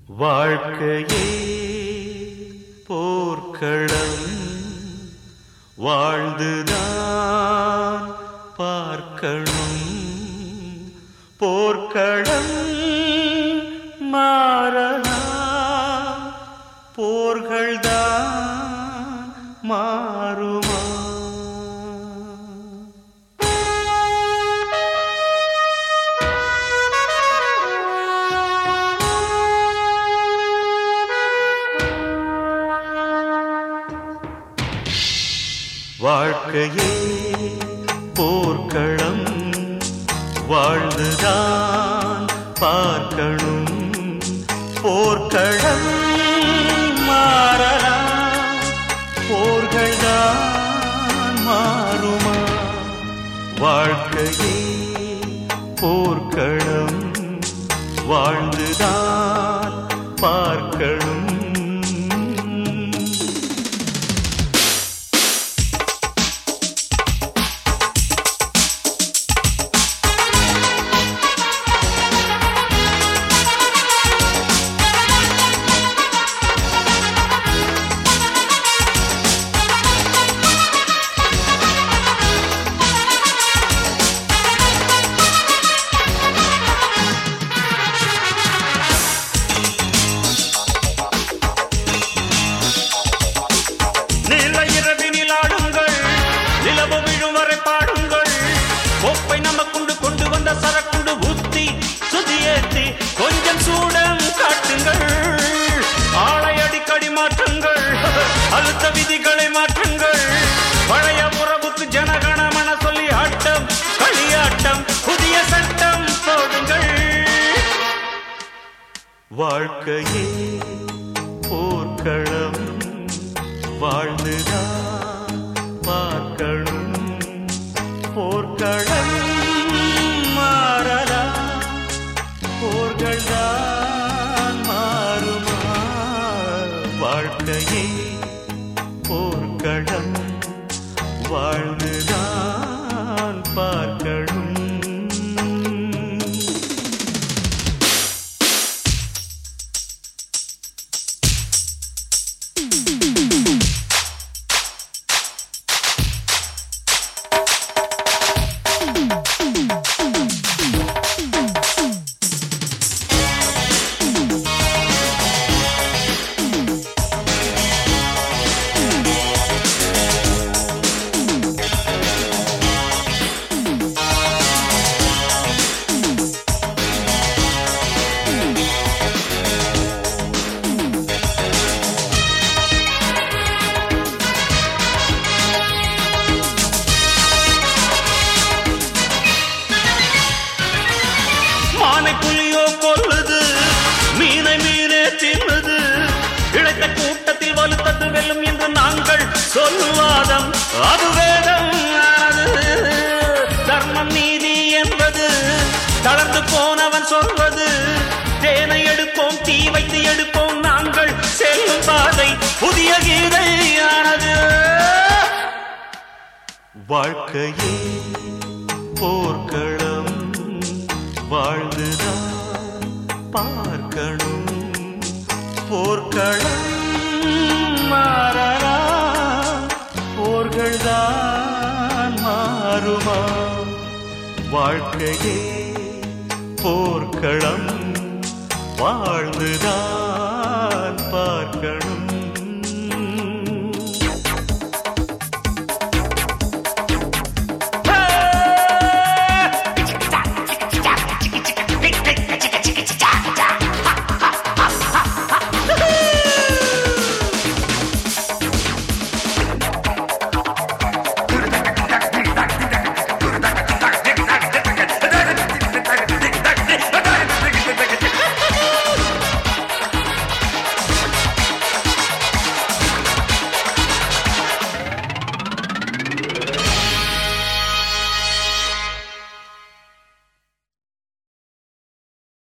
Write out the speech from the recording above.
வாழ்க்கையே போர்க்களம் வாழ்ந்துதான் பார்க்கணும் போர்க்களம் மாறலாம் போர்கள்தான் மாறுமா வாழ்க்கையே போர்க்களம் வாழ்ந்துதான் பார்க்கணும் போர்க்களம் மாறலாம் போர்கள்தான் மாறுமா வாழ்க்கையே போர்க்களம் வாழ்ந்துதான் பார்க்கணும் நீல இரவினில் ஆடுங்கள் நிலவு விழும் வரை பாடுங்கள் கோப்பை நமக்குண்டு கொண்டு வந்த சரக்குண்டு ஊத்தி சுதியேத்தி கொஞ்சம் சூடம் காட்டுங்கள் ஆளை அடிக்கடி மாற்றுங்கள் அழுத்த விதிகளை மாற்றுங்கள் பழைய உறவுக்கு ஜனகணமன சொல்லி ஆட்டம் களியாட்டம் புதிய சட்டம் போடுங்கள் வாழ்க்கையே போர்க்களம் வாழ்ந்துதான் பார்க்கணும் போர்க்களம் மாறலாம் போர்கள் தான் மாறுமா வாழ்க்கையே போர்க்களம் வாழ்ந்துதான் பார்க்கணும் மானை புலியோ கொல்லுது மீனை மீனே தின்னுது இழைத்த கூட்டத்தில் வலுத்தது வெல்லும் என்று நாங்கள் சொல்லுவாதம் அது வேதம் ஆனது தர்மம் நீதி என்பது தளர்ந்து போனவன் சொல்வது தேனை எடுப்போம் தீ வைத்து எடுப்போம் நாங்கள் செல்லும் பாதை புதிய கீதையானது வாழ்க்கையே போர்க்களம் வாழ்ந்துதான் பார்க்கணும் போர்க்களம் மாறலாம் போர்கள்தான் மாறுமா வாழ்க்கையே போர்க்களம் வாழ்ந்துதான் பார்க்கணும்